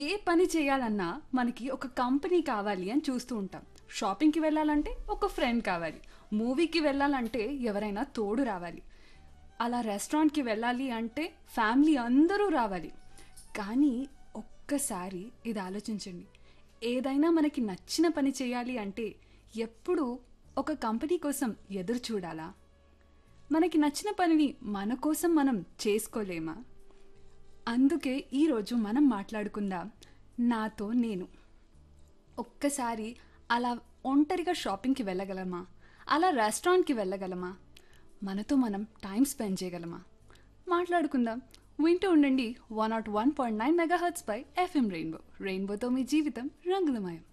ఏ పని చేయాలన్నా మనకి ఒక కంపెనీ కావాలి అని చూస్తూ ఉంటాం షాపింగ్కి వెళ్ళాలంటే ఒక ఫ్రెండ్ కావాలి మూవీకి వెళ్ళాలంటే ఎవరైనా తోడు రావాలి అలా రెస్టారెంట్కి వెళ్ళాలి అంటే ఫ్యామిలీ అందరూ రావాలి కానీ ఒక్కసారి ఇది ఆలోచించండి ఏదైనా మనకి నచ్చిన పని చేయాలి అంటే ఎప్పుడు ఒక కంపెనీ కోసం ఎదురు చూడాలా మనకి నచ్చిన పనిని మన కోసం మనం చేసుకోలేమా అందుకే ఈరోజు మనం మాట్లాడుకుందాం నాతో నేను ఒక్కసారి అలా ఒంటరిగా షాపింగ్కి వెళ్ళగలమా అలా రెస్టారెంట్కి వెళ్ళగలమా మనతో మనం టైం స్పెండ్ చేయగలమా మాట్లాడుకుందాం వింటూ ఉండండి one naught one point nine megahertz పై ఎఫ్ఎం రెయిన్బో రెయిన్బోతో మీ జీవితం రంగులమయం